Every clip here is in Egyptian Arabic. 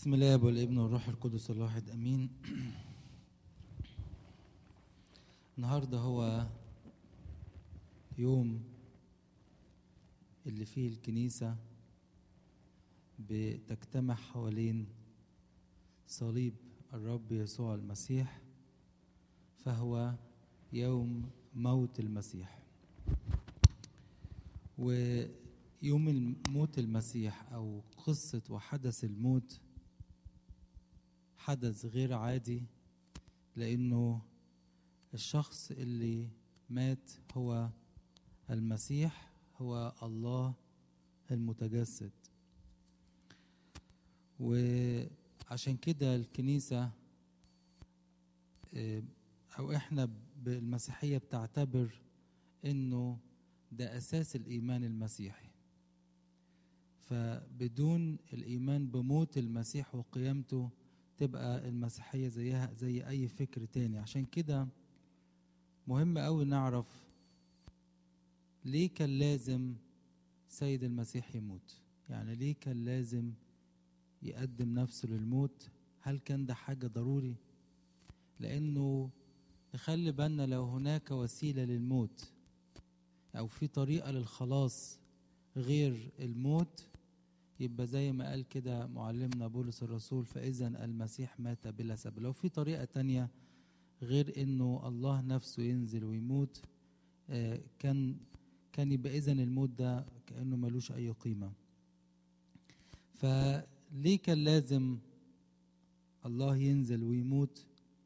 بسم الله والابن والروح القدس الواحد امين النهارده هو يوم اللي فيه الكنيسه بتجتمع حوالين صليب الرب يسوع المسيح فهو يوم موت المسيح ويوم موت المسيح او قصه وحدث الموت حدث غير عادي لانه الشخص اللي مات هو المسيح هو الله المتجسد وعشان كده الكنيسه او احنا بالمسيحيه بتعتبر انه ده اساس الايمان المسيحي فبدون الايمان بموت المسيح وقيامته تبقى المسيحيه زيها زي اي فكر تاني عشان كده مهم قوي نعرف ليه كان لازم سيد المسيح يموت يعني ليه كان لازم يقدم نفسه للموت هل كان ده حاجه ضروري لانه نخلي بالنا لو هناك وسيله للموت او في طريقه للخلاص غير الموت يبقى زي ما قال كده معلمنا بولس الرسول فاذا المسيح مات بلا سبب لو في طريقه تانية غير انه الله نفسه ينزل ويموت آه كان كان يبقى اذا الموت ده كانه ملوش اي قيمه فليه كان لازم الله ينزل ويموت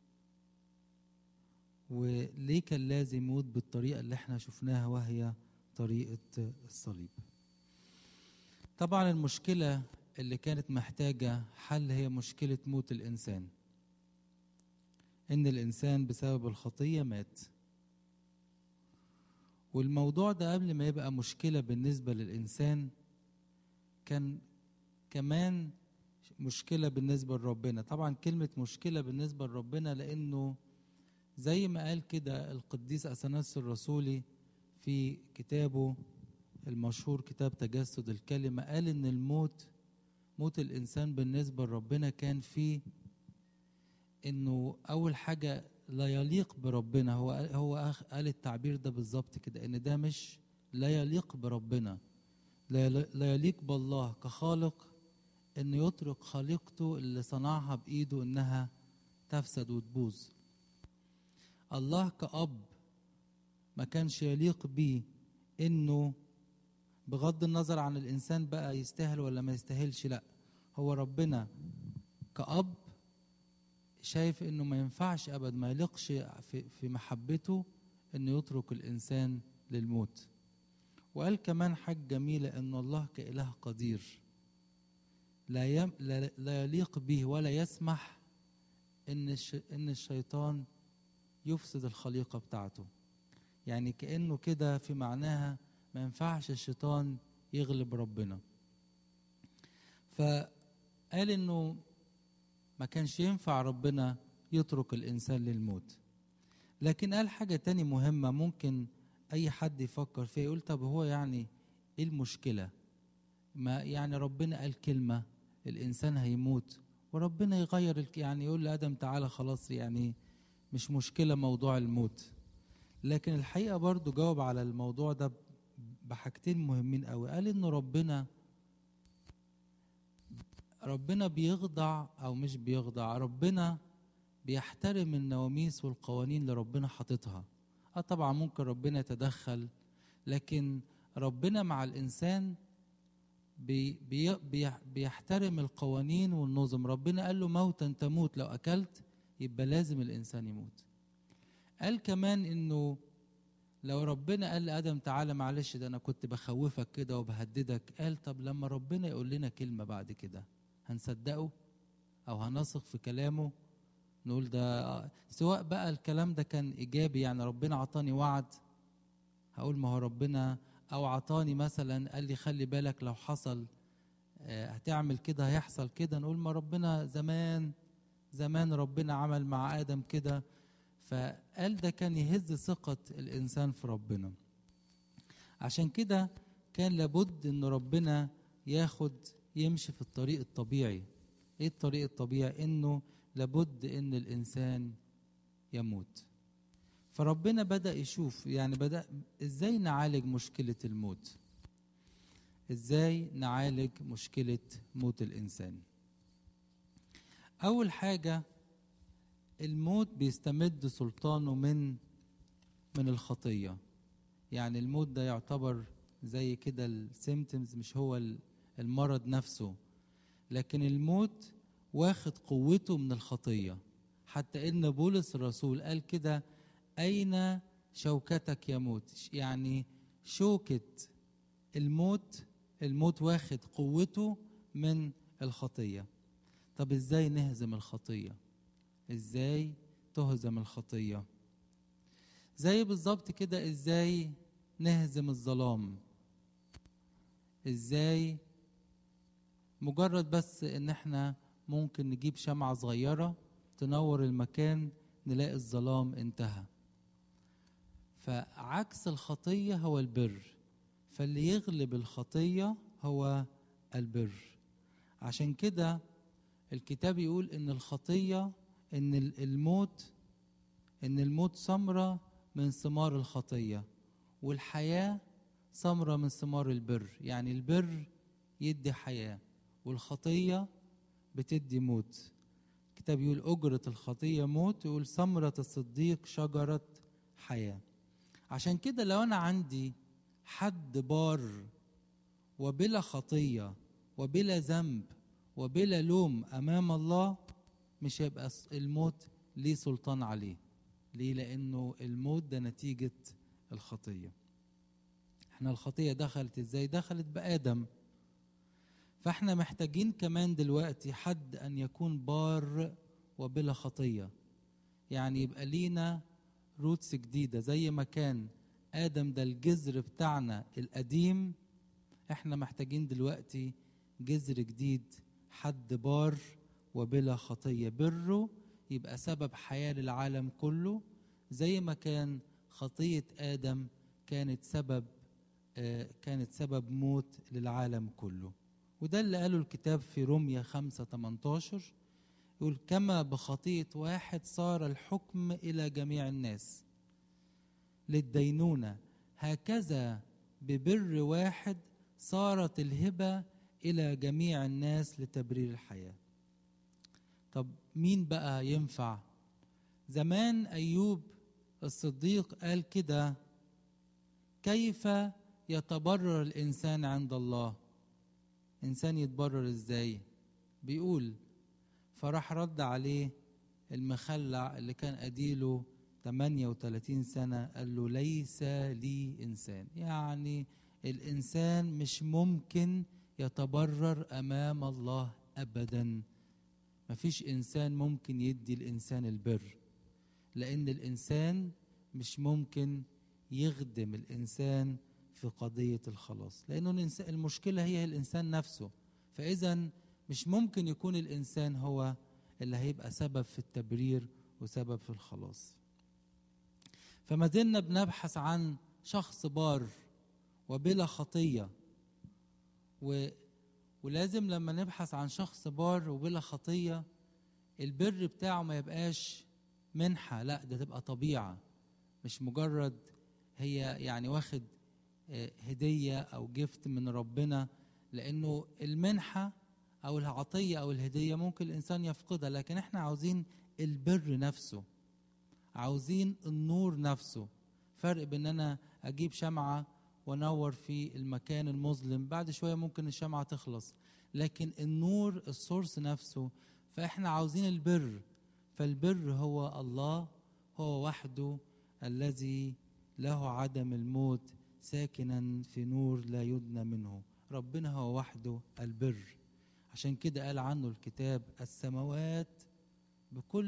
وليه كان لازم يموت بالطريقه اللي احنا شفناها وهي طريقه الصليب طبعا المشكله اللي كانت محتاجه حل هي مشكله موت الانسان ان الانسان بسبب الخطيه مات والموضوع ده قبل ما يبقى مشكله بالنسبه للانسان كان كمان مشكله بالنسبه لربنا طبعا كلمه مشكله بالنسبه لربنا لانه زي ما قال كده القديس اثناس الرسولي في كتابه المشهور كتاب تجسد الكلمه قال ان الموت موت الانسان بالنسبه لربنا كان فيه انه اول حاجه لا يليق بربنا هو هو قال التعبير ده بالظبط كده ان ده مش لا يليق بربنا لا يليق بالله كخالق انه يترك خليقته اللي صنعها بايده انها تفسد وتبوظ الله كأب ما كانش يليق بيه انه بغض النظر عن الانسان بقى يستاهل ولا ما يستاهلش لا هو ربنا كأب شايف انه ما ينفعش ابد ما يليقش في, في محبته انه يترك الانسان للموت وقال كمان حاجة جميلة ان الله كإله قدير لا, يم لا, لا يليق به ولا يسمح ان الش ان الشيطان يفسد الخليقة بتاعته يعني كأنه كده في معناها ما ينفعش الشيطان يغلب ربنا فقال انه ما كانش ينفع ربنا يترك الانسان للموت لكن قال حاجة تاني مهمة ممكن اي حد يفكر فيها يقول طب هو يعني ايه المشكلة ما يعني ربنا قال كلمة الانسان هيموت وربنا يغير يعني يقول لادم تعالى خلاص يعني مش مشكلة موضوع الموت لكن الحقيقة برضو جاوب على الموضوع ده بحاجتين مهمين قوي قال انه ربنا ربنا بيخضع او مش بيخضع ربنا بيحترم النواميس والقوانين اللي ربنا حاططها اه طبعا ممكن ربنا يتدخل لكن ربنا مع الانسان بي بي بي بيحترم القوانين والنظم ربنا قال له موتا تموت لو اكلت يبقى لازم الانسان يموت قال كمان انه لو ربنا قال لادم تعالى معلش ده انا كنت بخوفك كده وبهددك قال طب لما ربنا يقول لنا كلمه بعد كده هنصدقه او هنثق في كلامه نقول ده سواء بقى الكلام ده كان ايجابي يعني ربنا عطاني وعد هقول ما هو ربنا او عطاني مثلا قال لي خلي بالك لو حصل هتعمل كده هيحصل كده نقول ما ربنا زمان زمان ربنا عمل مع ادم كده فقال ده كان يهز ثقة الإنسان في ربنا عشان كده كان لابد إن ربنا ياخد يمشي في الطريق الطبيعي ايه الطريق الطبيعي انه لابد ان الانسان يموت فربنا بدا يشوف يعني بدا ازاي نعالج مشكله الموت ازاي نعالج مشكله موت الانسان اول حاجه الموت بيستمد سلطانه من من الخطيه يعني الموت ده يعتبر زي كده السيمتومز مش هو المرض نفسه لكن الموت واخد قوته من الخطيه حتى ان بولس الرسول قال كده اين شوكتك يا موت يعني شوكه الموت الموت واخد قوته من الخطيه طب ازاي نهزم الخطيه ازاي تهزم الخطيه زي بالظبط كده ازاي نهزم الظلام ازاي مجرد بس ان احنا ممكن نجيب شمعة صغيرة تنور المكان نلاقي الظلام انتهى فعكس الخطية هو البر فاللي يغلب الخطية هو البر عشان كده الكتاب يقول ان الخطية ان الموت ان الموت ثمرة من ثمار الخطية والحياة ثمرة من ثمار البر يعني البر يدي حياة والخطية بتدي موت الكتاب يقول أجرة الخطية موت يقول ثمرة الصديق شجرة حياة عشان كده لو أنا عندي حد بار وبلا خطية وبلا ذنب وبلا لوم أمام الله مش هيبقى الموت ليه سلطان عليه ليه لأنه الموت ده نتيجة الخطية احنا الخطية دخلت ازاي دخلت بآدم فاحنا محتاجين كمان دلوقتي حد ان يكون بار وبلا خطيه يعني يبقى لينا روتس جديده زي ما كان ادم ده الجذر بتاعنا القديم احنا محتاجين دلوقتي جذر جديد حد بار وبلا خطيه بره يبقى سبب حياه للعالم كله زي ما كان خطيه ادم كانت سبب آه كانت سبب موت للعالم كله وده اللي قاله الكتاب في روميا 5 18 يقول كما بخطية واحد صار الحكم إلى جميع الناس للدينونة هكذا ببر واحد صارت الهبة إلى جميع الناس لتبرير الحياة طب مين بقى ينفع زمان أيوب الصديق قال كده كيف يتبرر الإنسان عند الله إنسان يتبرر إزاي بيقول فراح رد عليه المخلع اللي كان أديله 38 سنة قال له ليس لي إنسان يعني الإنسان مش ممكن يتبرر أمام الله أبدا مفيش إنسان ممكن يدي الإنسان البر لأن الإنسان مش ممكن يخدم الإنسان في قضية الخلاص لأنه المشكلة هي الإنسان نفسه فإذا مش ممكن يكون الإنسان هو اللي هيبقى سبب في التبرير وسبب في الخلاص فما زلنا بنبحث عن شخص بار وبلا خطية و... ولازم لما نبحث عن شخص بار وبلا خطية البر بتاعه ما يبقاش منحة لا ده تبقى طبيعة مش مجرد هي يعني واخد هدية أو جفت من ربنا لأنه المنحة أو العطية أو الهدية ممكن الإنسان يفقدها لكن إحنا عاوزين البر نفسه عاوزين النور نفسه فرق بين أنا أجيب شمعة وانور في المكان المظلم بعد شوية ممكن الشمعة تخلص لكن النور السورس نفسه فإحنا عاوزين البر فالبر هو الله هو وحده الذي له عدم الموت ساكنا في نور لا يدنى منه ربنا هو وحده البر عشان كده قال عنه الكتاب السماوات بكل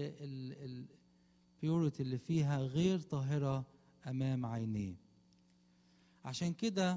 البيوريتي اللي فيها غير طاهرة أمام عينيه عشان كده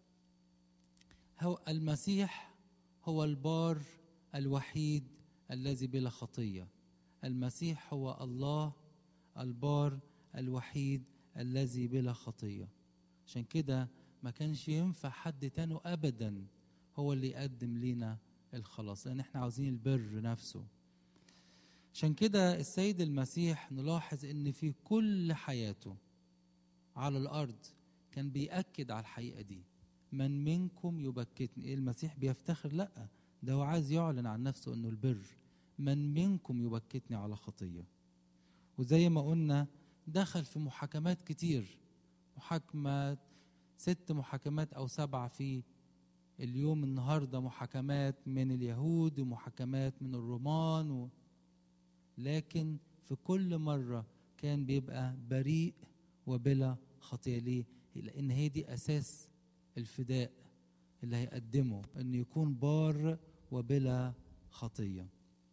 هو المسيح هو البار الوحيد الذي بلا خطية المسيح هو الله البار الوحيد الذي بلا خطيه عشان كده ما كانش ينفع حد تاني ابدا هو اللي يقدم لينا الخلاص لان احنا عاوزين البر نفسه عشان كده السيد المسيح نلاحظ ان في كل حياته على الارض كان بيأكد على الحقيقه دي من منكم يبكتني إيه المسيح بيفتخر لا ده هو عايز يعلن عن نفسه انه البر من منكم يبكتني على خطيه وزي ما قلنا دخل في محاكمات كتير محاكمات ست محاكمات او سبعه في اليوم النهارده محاكمات من اليهود ومحاكمات من الرومان و... لكن في كل مره كان بيبقى بريء وبلا خطيه ليه؟ لان هي دي اساس الفداء اللي هيقدمه انه يكون بار وبلا خطيه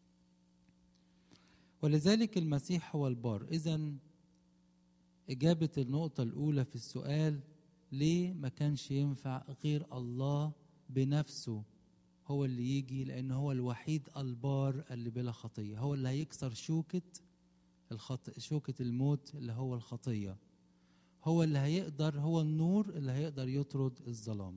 ولذلك المسيح هو البار اذا اجابه النقطه الاولى في السؤال ليه ما كانش ينفع غير الله بنفسه هو اللي يجي لان هو الوحيد البار اللي بلا خطيه هو اللي هيكسر شوكه الخط... شوكه الموت اللي هو الخطيه هو اللي هيقدر هو النور اللي هيقدر يطرد الظلام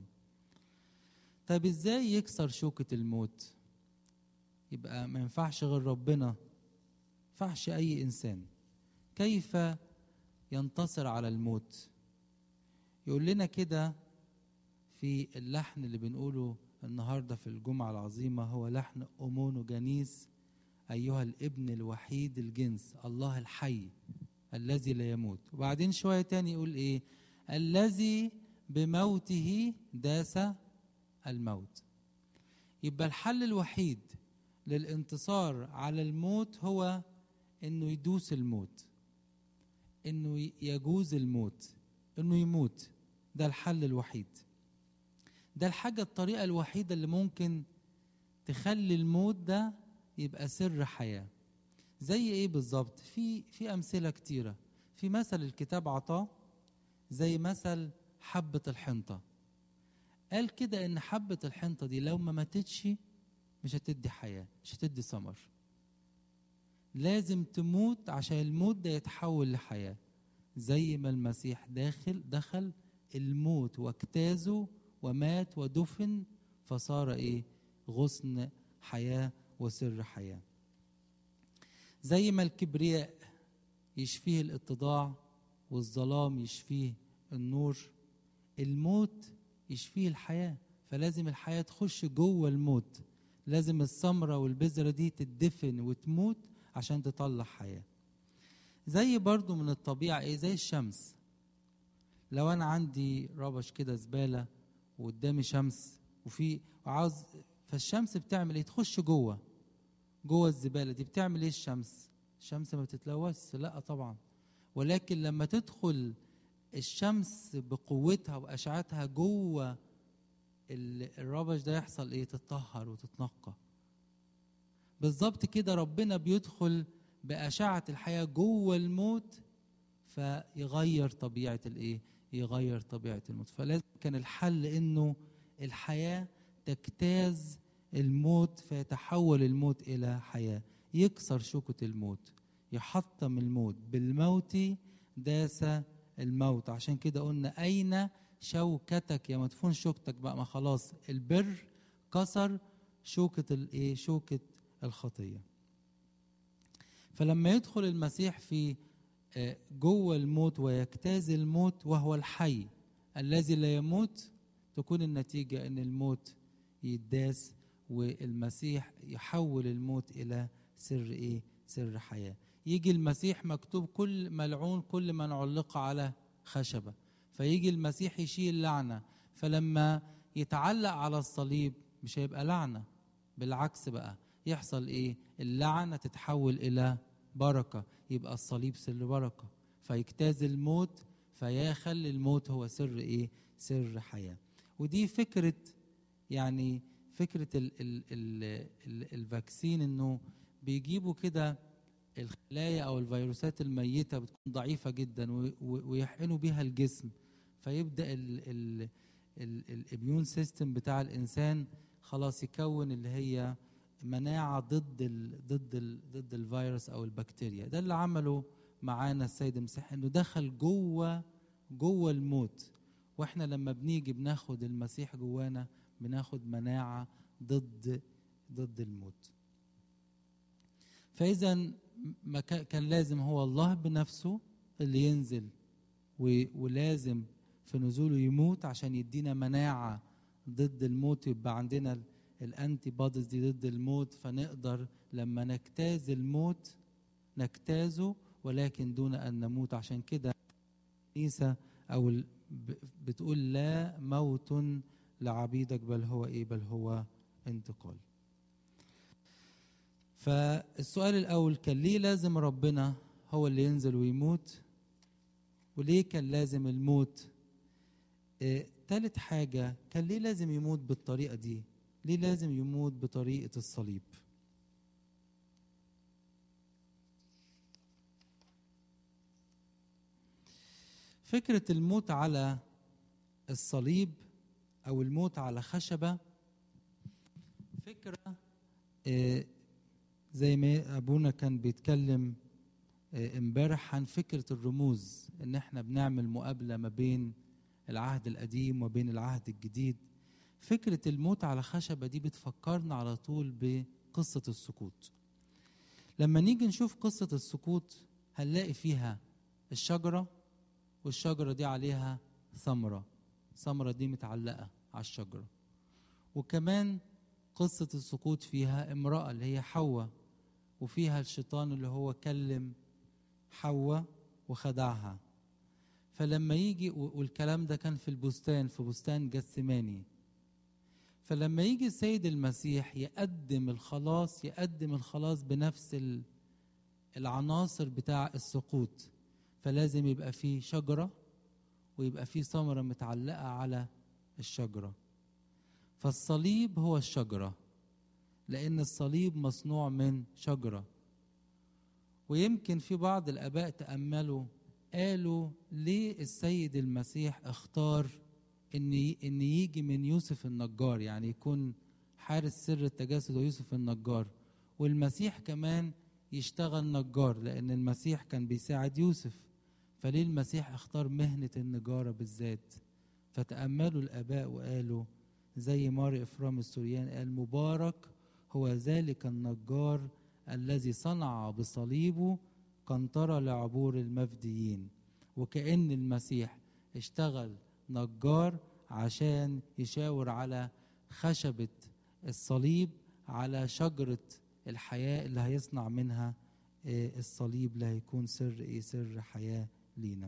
طب ازاي يكسر شوكة الموت يبقى ما ينفعش غير ربنا ينفعش اي انسان كيف ينتصر على الموت يقول لنا كده في اللحن اللي بنقوله النهاردة في الجمعة العظيمة هو لحن أمونو جنيس أيها الابن الوحيد الجنس الله الحي الذي لا يموت وبعدين شوية تاني يقول ايه الذي بموته داس الموت يبقى الحل الوحيد للانتصار على الموت هو انه يدوس الموت انه يجوز الموت انه يموت ده الحل الوحيد ده الحاجة الطريقة الوحيدة اللي ممكن تخلي الموت ده يبقى سر حياه زي ايه بالظبط في في امثله كتيره في مثل الكتاب عطاه زي مثل حبه الحنطه قال كده ان حبه الحنطه دي لو ما ماتتش مش هتدي حياه مش هتدي ثمر لازم تموت عشان الموت ده يتحول لحياه زي ما المسيح داخل دخل الموت واجتازه ومات ودفن فصار ايه غصن حياه وسر حياه زي ما الكبرياء يشفيه الاتضاع والظلام يشفيه النور الموت يشفيه الحياة فلازم الحياة تخش جوه الموت لازم الثمرة والبذرة دي تدفن وتموت عشان تطلع حياة زي برضو من الطبيعة ايه زي الشمس لو انا عندي ربش كده زبالة وقدامي شمس وفي وعاوز فالشمس بتعمل ايه تخش جوه جوه الزباله دي بتعمل ايه الشمس الشمس ما بتتلوث لا طبعا ولكن لما تدخل الشمس بقوتها واشعتها جوه الربش ده يحصل ايه تتطهر وتتنقى بالظبط كده ربنا بيدخل بأشعة الحياة جوه الموت فيغير طبيعة الايه يغير طبيعة الموت فلازم كان الحل انه الحياة تجتاز الموت فيتحول الموت إلى حياة يكسر شوكة الموت يحطم الموت بالموت داس الموت عشان كده قلنا أين شوكتك يا مدفون شوكتك بقى ما خلاص البر كسر شوكة الايه شوكة الخطية فلما يدخل المسيح في جوه الموت ويجتاز الموت وهو الحي الذي لا يموت تكون النتيجة ان الموت يداس والمسيح يحول الموت الى سر ايه سر حياه يجي المسيح مكتوب كل ملعون كل من علق على خشبه فيجي المسيح يشيل لعنه فلما يتعلق على الصليب مش هيبقى لعنه بالعكس بقى يحصل ايه اللعنه تتحول الى بركه يبقى الصليب سر بركه فيجتاز الموت فيخلي الموت هو سر ايه سر حياه ودي فكره يعني فكره ال ال ال ال الفاكسين انه بيجيبوا كده الخلايا او الفيروسات الميته بتكون ضعيفه جدا ويحقنوا بيها الجسم فيبدا الاميون سيستم بتاع الانسان خلاص يكون اللي هي مناعه ضد ال ضد ال ضد الفيروس او البكتيريا ده اللي عمله معانا السيد المسيح انه دخل جوه جوه الموت واحنا لما بنيجي بناخد المسيح جوانا بناخد مناعه ضد ضد الموت فاذا ما كا- كان لازم هو الله بنفسه اللي ينزل و- ولازم في نزوله يموت عشان يدينا مناعه ضد الموت يبقى عندنا ال- الانتي بوديز دي ضد الموت فنقدر لما نجتاز الموت نجتازه ولكن دون ان نموت عشان كده الكنيسه او ال- ب- بتقول لا موت لعبيدك بل هو ايه بل هو انتقال فالسؤال الاول كان ليه لازم ربنا هو اللي ينزل ويموت وليه كان لازم الموت آه، تالت حاجة كان ليه لازم يموت بالطريقة دي ليه لازم يموت بطريقة الصليب فكرة الموت على الصليب أو الموت على خشبة فكرة آه، زي ما أبونا كان بيتكلم آه، امبارح عن فكرة الرموز إن إحنا بنعمل مقابلة ما بين العهد القديم وبين العهد الجديد فكرة الموت على خشبة دي بتفكرنا على طول بقصة السقوط لما نيجي نشوف قصة السقوط هنلاقي فيها الشجرة والشجرة دي عليها ثمرة ثمرة دي متعلقة على الشجرة وكمان قصة السقوط فيها امرأة اللي هي حواء وفيها الشيطان اللي هو كلم حواء وخدعها فلما يجي والكلام ده كان في البستان في بستان جثماني فلما يجي السيد المسيح يقدم الخلاص يقدم الخلاص بنفس ال- العناصر بتاع السقوط فلازم يبقى فيه شجرة ويبقى فيه ثمرة متعلقة على الشجرة فالصليب هو الشجرة لأن الصليب مصنوع من شجرة ويمكن في بعض الآباء تأملوا قالوا ليه السيد المسيح اختار ان ي- ان يجي من يوسف النجار يعني يكون حارس سر التجسد ويوسف النجار والمسيح كمان يشتغل نجار لان المسيح كان بيساعد يوسف فليه المسيح اختار مهنة النجارة بالذات فتأملوا الآباء وقالوا زي ماري إفرام السوريان قال مبارك هو ذلك النجار الذي صنع بصليبه قنطرة لعبور المفديين وكأن المسيح اشتغل نجار عشان يشاور على خشبة الصليب على شجرة الحياة اللي هيصنع منها آه، الصليب اللي هيكون سر ايه سر حياة لينا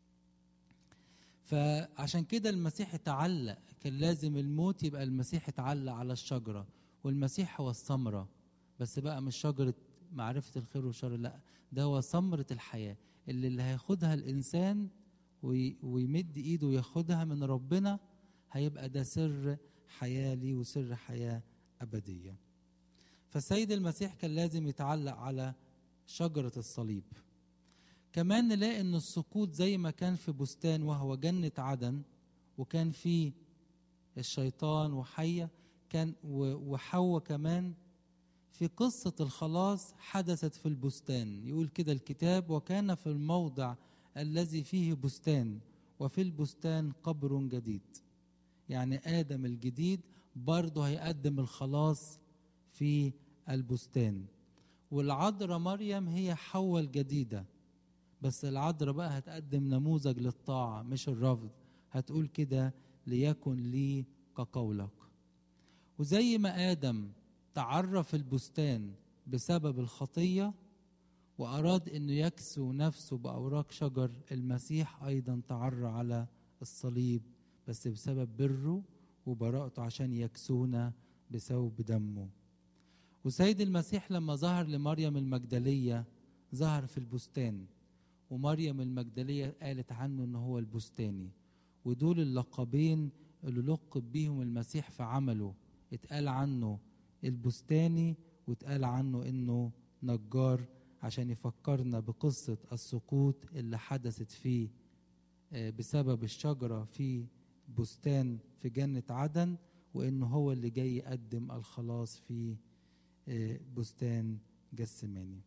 فعشان كده المسيح اتعلق كان لازم الموت يبقى المسيح اتعلق على الشجرة والمسيح هو الثمرة بس بقى مش شجرة معرفة الخير والشر لا ده هو ثمرة الحياة اللي اللي هياخدها الإنسان وي- ويمد إيده وياخدها من ربنا هيبقى ده سر حياة ليه وسر حياة أبدية فالسيد المسيح كان لازم يتعلق على شجرة الصليب كمان نلاقي ان السقوط زي ما كان في بستان وهو جنة عدن وكان فيه الشيطان وحية كان و- وحواء كمان في قصة الخلاص حدثت في البستان يقول كده الكتاب وكان في الموضع الذي فيه بستان وفي البستان قبر جديد يعني آدم الجديد برضه هيقدم الخلاص في البستان والعذراء مريم هي حواء الجديدة بس العذراء بقى هتقدم نموذج للطاعة مش الرفض هتقول كده ليكن لي كقولك وزي ما آدم تعرف البستان بسبب الخطية وأراد أنه يكسو نفسه بأوراق شجر المسيح أيضا تعرى على الصليب بس بسبب بره وبراءته عشان يكسونا بثوب دمه وسيد المسيح لما ظهر لمريم المجدلية ظهر في البستان ومريم المجدلية قالت عنه ان هو البستاني ودول اللقبين اللي لقب بيهم المسيح في عمله اتقال عنه البستاني واتقال عنه انه نجار عشان يفكرنا بقصة السقوط اللي حدثت فيه آه، بسبب الشجرة في بستان في جنة عدن وانه هو اللي جاي يقدم الخلاص في آه، بستان جسماني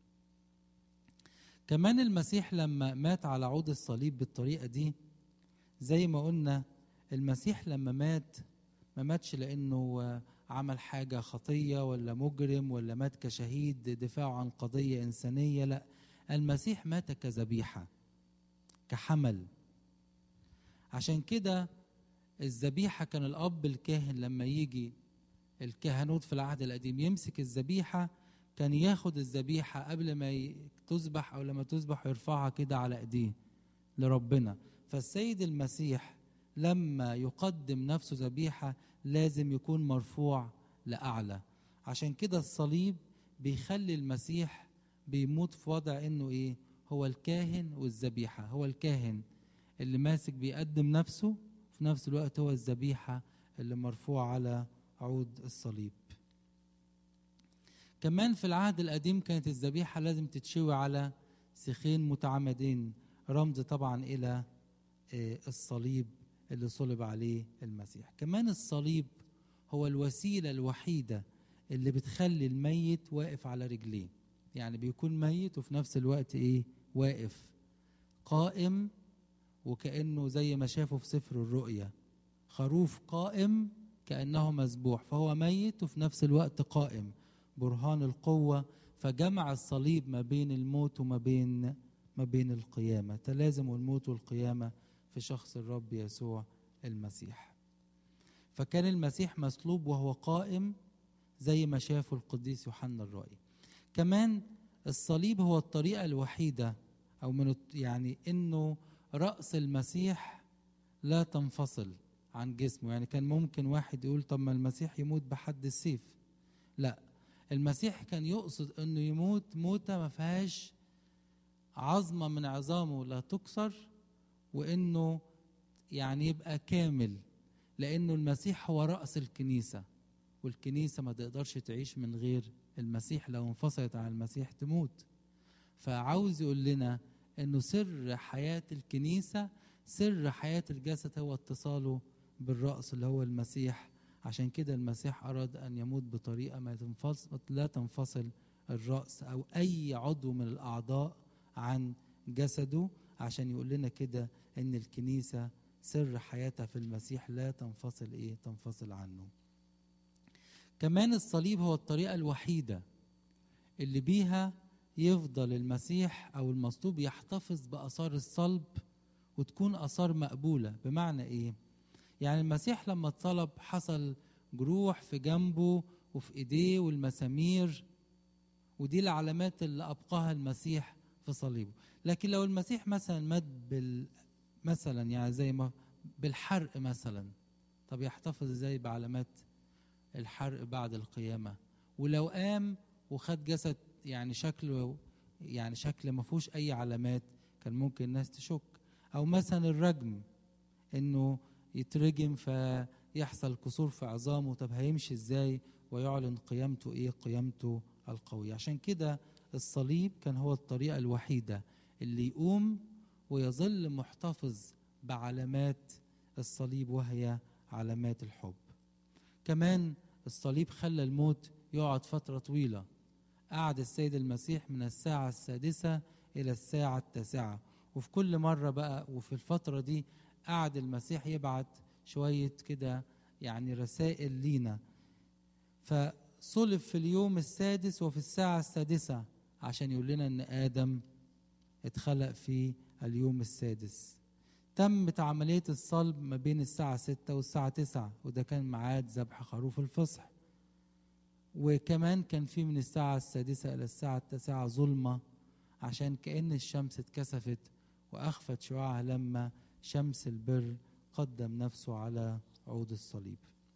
كمان المسيح لما مات على عود الصليب بالطريقة دي زي ما قلنا المسيح لما مات ما ماتش لأنه آه، عمل حاجة خطية ولا مجرم ولا مات كشهيد دفاعه عن قضية إنسانية لا المسيح مات كذبيحة كحمل عشان كده الذبيحة كان الأب الكاهن لما يجي الكهنوت في العهد القديم يمسك الذبيحة كان ياخد الذبيحة قبل ما ي- تذبح أو لما تذبح يرفعها كده على إيديه لربنا فالسيد المسيح لما يقدم نفسه ذبيحة لازم يكون مرفوع لأعلى عشان كده الصليب بيخلي المسيح بيموت في وضع انه ايه هو الكاهن والذبيحة هو الكاهن اللي ماسك بيقدم نفسه في نفس الوقت هو الذبيحة اللي مرفوع على عود الصليب كمان في العهد القديم كانت الذبيحة لازم تتشوي على سيخين متعمدين رمز طبعا إلى آه، الصليب اللي صلب عليه المسيح كمان الصليب هو الوسيلة الوحيدة اللي بتخلي الميت واقف على رجليه يعني بيكون ميت وفي نفس الوقت ايه واقف قائم وكأنه زي ما شافوا في سفر الرؤيا خروف قائم كأنه مذبوح فهو ميت وفي نفس الوقت قائم برهان القوة فجمع الصليب ما بين الموت وما بين ما بين القيامة تلازم الموت والقيامة في شخص الرب يسوع المسيح فكان المسيح مصلوب وهو قائم زي ما شافه القديس يوحنا الرائي كمان الصليب هو الطريقة الوحيدة أو من الط- يعني إنه رأس المسيح لا تنفصل عن جسمه يعني كان ممكن واحد يقول طب ما المسيح يموت بحد السيف لا المسيح كان يقصد انه يموت موته ما فيهاش عظمه من عظامه لا تكسر وانه يعني يبقى كامل لانه المسيح هو راس الكنيسه والكنيسه ما تقدرش تعيش من غير المسيح لو انفصلت عن المسيح تموت فعاوز يقول لنا انه سر حياه الكنيسه سر حياه الجسد هو اتصاله بالراس اللي هو المسيح عشان كده المسيح اراد ان يموت بطريقه ما تنفصل لا تنفصل الراس او اي عضو من الاعضاء عن جسده عشان يقول لنا كده ان الكنيسه سر حياتها في المسيح لا تنفصل ايه تنفصل عنه كمان الصليب هو الطريقه الوحيده اللي بيها يفضل المسيح او المصلوب يحتفظ باثار الصلب وتكون اثار مقبوله بمعنى ايه يعني المسيح لما اتصلب حصل جروح في جنبه وفي ايديه والمسامير ودي العلامات اللي ابقاها المسيح في صليبه لكن لو المسيح مثلا مات بال مثلا يعني زي ما بالحرق مثلا طب يحتفظ ازاي بعلامات الحرق بعد القيامه ولو قام وخد جسد يعني شكله يعني شكل ما فيهوش اي علامات كان ممكن الناس تشك او مثلا الرجم انه يترجم فيحصل كسور في عظامه طب هيمشي ازاي ويعلن قيامته ايه قيامته القوية عشان كده الصليب كان هو الطريقة الوحيدة اللي يقوم ويظل محتفظ بعلامات الصليب وهي علامات الحب كمان الصليب خلى الموت يقعد فترة طويلة قعد السيد المسيح من الساعة السادسة إلى الساعة التاسعة وفي كل مرة بقى وفي الفترة دي قعد المسيح يبعت شوية كده يعني رسائل لينا فصلب في اليوم السادس وفي الساعة السادسة عشان يقول لنا ان آدم اتخلق في اليوم السادس تمت عملية الصلب ما بين الساعة ستة والساعة تسعة وده كان ميعاد ذبح خروف الفصح وكمان كان في من الساعة السادسة إلى الساعة التاسعة ظلمة عشان كأن الشمس اتكسفت وأخفت شعاعها لما شمس البر قدم نفسه على عود الصليب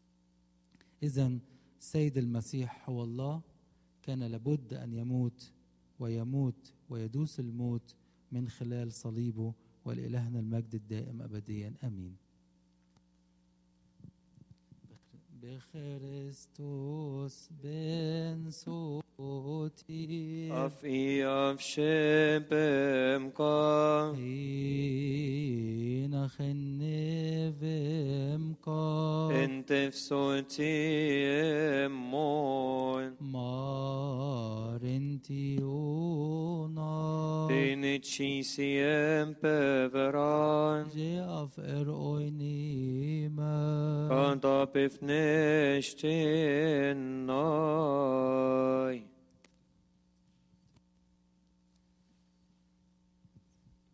إذا السيد المسيح هو الله كان لابد أن يموت ويموت ويدوس الموت من خلال صليبه ولإلهنا المجد الدائم أبديا آمين بخريستوس بن صوتي Af i av shepem حين خنفم قا Entef sotie mon. مارنتيونا Tenicisiam peveran, Ge af er oinima. Canta pefnestin noi.